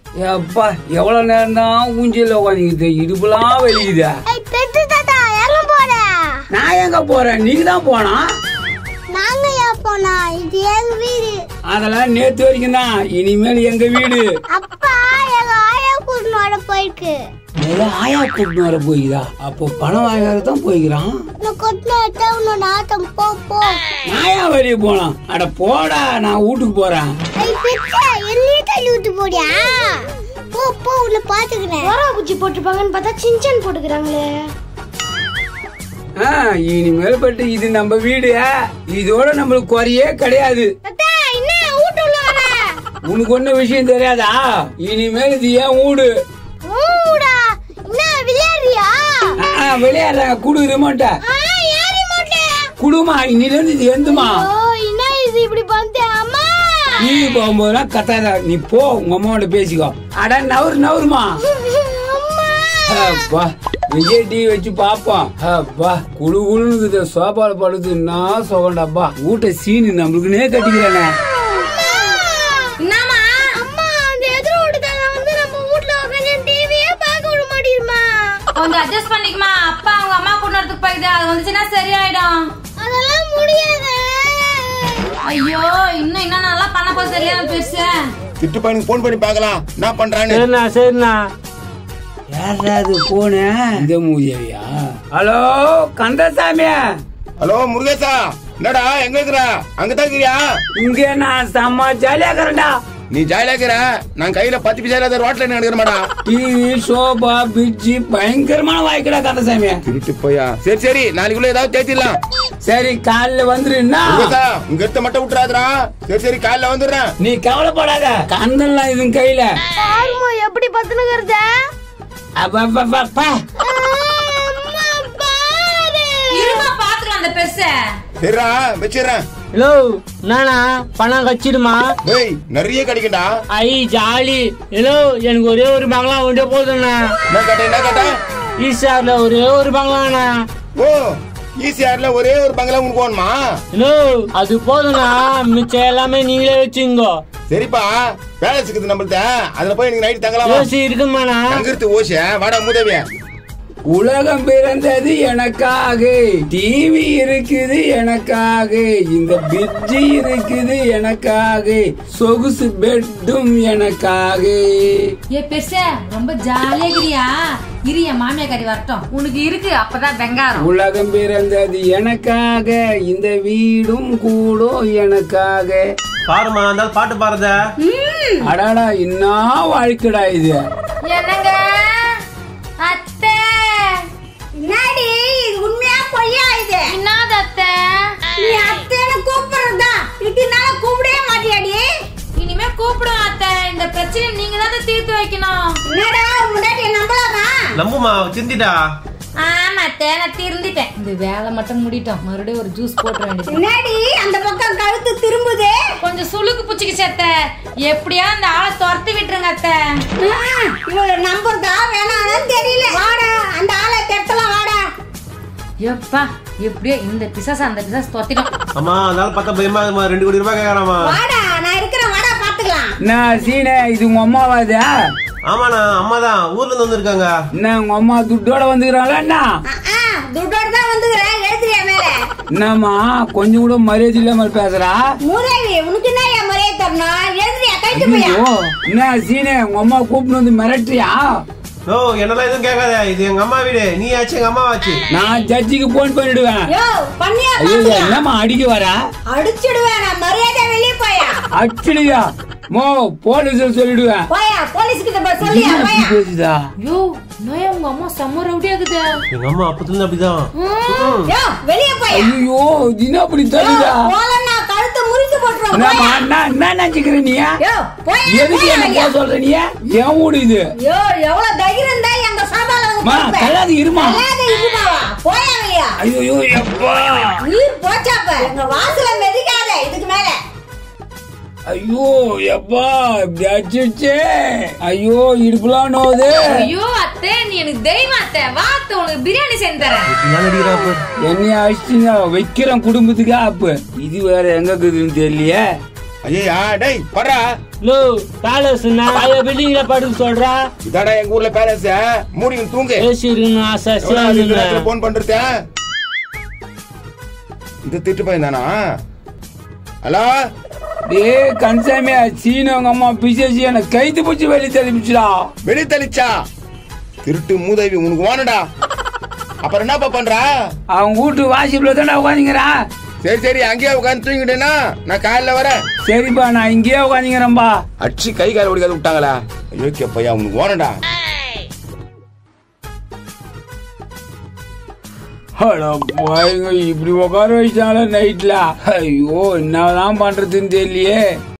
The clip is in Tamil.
எப்பா எவ்வளவு நேரம் தான் ஊஞ்சல உட்காந்துக்கிட்டு இடுப்புலாம் வெளியுதா ஏய் பெத்து தாத்தா எங்க போற நான் எங்க போறேன் நீங்க தான் போனா நாங்க ஏன் போனா இது எங்க வீடு அதெல்லாம் நேத்து வரைக்கும் தான் இனிமேல் எங்க வீடு அப்பா எங்க ஆயா கூட்டினோட போயிருக்கு முதல்ல ஆயா கூட்டிட்டு வர போய்க்குதா அப்போ பணம் வாங்க தான் போய்க்கிறான் நான் கொட்டின எடுத்தா உன்னோட ஆட்டம் போ போ நான் ஏன் வெளியே போலாம் அட போடா நான் வீட்டுக்கு போறேன் ஏய் பெத்த என்னையே தள்ளி விட்டு போடியா போ போ உன்னை பாத்துக்கிறேன் ஓரா குச்சி போட்டுருப்பாங்கன்னு பார்த்தா சின்சன் போட்டுக்கிறாங்களே ஆ, இனிமேல் பட்டு இது நம்ம வீடு இதோட நம்மளுக்கு குறையே கிடையாது தாத்தா என்ன வீட்டு உள்ள வர உனக்கு ஒண்ணு விஷயம் தெரியாதா இனிமேல் இது ஏன் வீடு ஊடா என்ன விளையாடுறியா ஆ, விளையாடுறாங்க குடு ரிமோட்ட ஆ ஏறி மாட்டே குடுமா இன்னில இருந்து இது எந்துமா ஓ என்ன இது இப்படி பண்ணிட்டே அம்மா டிவி போகும்போதெல்லாம் கத்தாத நீ போ உங்க அம்மாவோட பேசிக்கோ அட நவரு நவருமா அம்மா அப்பா விஜய் டிவி வச்சு பாப்போம் அப்பா குழு குழுன்னு சோபால படுத்து நான் சோகண்டாப்பா ஊட்ட சீனு நம்மளுக்குனே கட்டிக்கிறானே என்னம்மா அம்மா அந்த எதிர வீட்டுக்காரங்க வந்து நம்ம வீட்ல உட்காந்து டிவியே பார்க்க விட மாட்டேங்குமா கொஞ்சம் அட்ஜஸ்ட் பண்ணிக்குமா அப்பா அவங்க அம்மா கொண்டு வரதுக்கு போயிடுது அது வந்துச்சுன்னா சரியாயிடும் அதெல்லாம் முடியாது ஐயோ இன்னும் என்ன நல்லா பண்ண போது தெரியாம பெருசு திட்டு பையனுக்கு போன் பண்ணி பார்க்கலாம் என்ன பண்றான்னு சரிண்ணா சரிண்ணா யாராவது போன இந்த மூதேவியா ஹலோ கந்தசாமி ஹலோ முருகேசா என்னடா எங்க இருக்கிற அங்கதான் இருக்கிறியா இங்க நான் செம்ம ஜாலியா இருக்கிறேன்டா நீ ஜாலியா இருக்கிற நான் கையில பத்து பிசா இல்லாத ரோட்ல என்ன எடுக்கிற மாடா டிவி சோபா பிரிட்ஜி பயங்கரமான வாய்க்கடா கந்தசாமி திருட்டு போயா சரி சரி நாளைக்குள்ள ஏதாவது தேத்திடலாம் சரி காலைல வந்துருன்னா முருகேசா இங்க எடுத்த மட்டும் விட்டுறாதடா சரி சரி காலைல வந்துடுறேன் நீ கவலைப்படாத கந்தல்லாம் இதுங்க கையில பாருமா எப்படி பத்துனுங்கிறத அப்பப்பப்பப்பா. அம்மா பாரு இருமா பாத்துக்கலாம் அந்த பெருசை சரிடா வச்சிடுறேன் ஹலோ நானா பணம் கச்சிடுமா டேய் நிறைய கிடைக்கும்டா ஐ ஜாலி ஹலோ எனக்கு ஒரே ஒரு பங்களா ஒன்றே போதும்ண்ணா என்ன கேட்ட என்ன கேட்ட ஈஷார்ல ஒரே ஒரு பங்களாண்ணா ஓ ஈசிஆர்ல ஒரே ஒரு பங்களா உனக்கு வேணுமா ஹலோ அது போதும்ண்ணா மிச்சம் எல்லாமே நீங்களே வச்சுங்கோ சரிப்பா வேலை இருக்குது நம்மள்ட்ட அதுல போய் எனக்கு நைட் தங்கலாமா யோசி இருக்குமாண்ணா தங்குறது ஓசிய வாடா மூதவிய உலகம் பிறந்தது எனக்காக டிவி இருக்குது எனக்காக இந்த பிரிட்ஜி இருக்குது எனக்காக சொகுசு பெட்டும் எனக்காக ஏ பெருசே ரொம்ப ஜாலியா இருக்கிறியா இரு என் மாமியா கறி வரட்டும் உனக்கு இருக்கு அப்பதான் வெங்காரம் உலகம் பிறந்தது எனக்காக இந்த வீடும் கூடும் எனக்காக பாருமா அந்த ஆள் பாட்டு பாடுறத அடாடா என்ன வாழ்க்கைடா இது என்னங்க அத்தை என்னடி இது உண்மையா பொய்யா இது என்னது அத்தை நீ அத்தைன்னு கூப்பிடுறதா இதுனால கூப்பிடவே மாட்டியாடி இனிமே கூப்பிடுவோம் அத்தை இந்த பிரச்சனை நீங்க தான் தீர்த்து வைக்கணும் என்னடா முன்னாடி நம்பலாமா நம்புமா சிந்திடா ஆமா அத்தை நான் திருந்திட்டேன் இந்த வேலை மட்டும் முடிட்டோம் மறுபடியும் ஒரு ஜூஸ் போட்டுற வேண்டியது என்னடி அந்த பக்கம் கழுத்து திரும்புது கொஞ்சம் சுளுக்கு புச்சிக்கிச்சு அத்தை எப்படியா அந்த ஆளை துரத்தி விட்டுருங்க அத்தை இவள நம்புறதா வேணான்னு தெரியல வாடா அந்த ஆளை தெட்டலாம் வாடா எப்பா எப்படியோ இந்த பிசாசு அந்த பிசாசு துரத்திடும் அம்மா அந்த ஆள் பார்த்தா பயமா இருக்குமா ரெண்டு கோடி ரூபாய் கேட்கறாமா வாடா நான் இருக்கிறேன் வாடா பாத்துக்கலாம் என்ன சீனே இது உங்க அம்மாவாதா ஆமாண்ணா அம்மா தான் ஊர்ல இருந்து வந்திருக்காங்க என்ன உங்க அம்மா துட்டோட வந்துக்கிறாங்களா என்ன துட்டோட தான் வந்துக்கிறேன் எழுதுறியா மேல என்னம்மா கொஞ்சம் கூட மரியாதை இல்லாம பேசுறா மூதேவி உனக்கு என்ன என் முறையை தரணும் எழுதுறியா கைட்டு போயா ஐயோ என்ன சீனே உங்க அம்மா கூப்பிட்டு வந்து மிரட்டுறியா ஓ என்னெல்லாம் எதுவும் கேட்காத இது எங்க அம்மா வீடு நீ ஆச்சு எங்க அம்மா ஆச்சு நான் ஜட்ஜிக்கு போன் பண்ணிடுவேன் யோ பண்ணியா ஐயோ பாத்துக்கலாம் என்னம்மா அடிக்க வரா அடிச்சிடுவேன் நான் மரியாதை வெளியே போயா அடிச்சிடுயா மோ போலீஸ் சொல்லிடுவேன் போயா போலீஸ் கிட்ட போய் சொல்லியா என்ன போயா இப்படி பேசுதா யோ நோயா உங்க அம்மா செம்ம ரவுடியா இருக்குது எங்க அம்மா அப்பத்துல இருந்து அப்படிதான் யோ வெளியே போயா ஐயோ தினம் அப்படி தள்ளுதா போலன்னா கழுத்து முறித்து போட்டுருவோம் என்னம்மா போயா என்ன என்ன நினைச்சுக்கிற நீ யோ போயா எதுக்கு போயா என்ன வெளியே. போக சொல்ற நீ என் வீடு இது யோ எவ்வளவு தைரியம் இருந்தா எங்க சாபால வந்து மா கொடுப்ப. தள்ளாது இருமா தள்ளாத இருமாவா போயா வெளியா ஐயோ எப்பா உயிர் போச்சாப்ப எங்க வாசல மெதிக்காத இதுக்கு மேல ஐயோ எப்பா இப்படி அடிச்சிருச்சே ஐயோ இடுப்புலாம் நோவுது ஐயோ அத்தை நீ எனக்கு தெய்வம் அத்தை வா அத்தை உனக்கு பிரியாணி செஞ்சு தரேன் நான் அடிக்கிறா பாரு. என்னைய அடிச்சிங்க வைக்கிறேன் குடும்பத்துக்கு ஆப்பு இது வேற எங்க இருக்குதுன்னு தெரியலையே ஐயா டேய் படுறா லோ பேலஸ் பழைய பில்டிங்ல படுக்க சொல்றா இதாடா எங்க ஊர்ல பேலஸ் மூடிங்க தூங்கு ஏசி இருக்குன்னு ஆசை போன் பண்றத இந்த திட்டு பையன் தானா ஹலோ டேய் கன்சாமி சீனு அவங்க அம்மா பிசேசி எனக்கு கைத்து பிடிச்சி வெளியே தெரிவிச்சுடா வெளி தெளிச்சா திருட்டு மூதேவி உனக்கு வாணுடா அப்புறம் என்னப்பா பண்ற அவங்க வீட்டு வாசிப்புல தானே உட்காந்துங்கிறான் சரி சரி அங்கேயே உட்காந்து தூங்கிட்டேன்னா நான் காலைல வரேன் சரிப்பா நான் இங்கேயே உட்காந்துங்கிறேன்பா அடிச்சு கை கால ஒடிக்காது விட்டாங்களா ஐயோ பையா உனக்கு வாணுடா அட போய்ங்க இப்படி உட்கார வச்சாங்களே நைட்ல ஐயோ என்னதான் பண்றதுன்னு தெரியலையே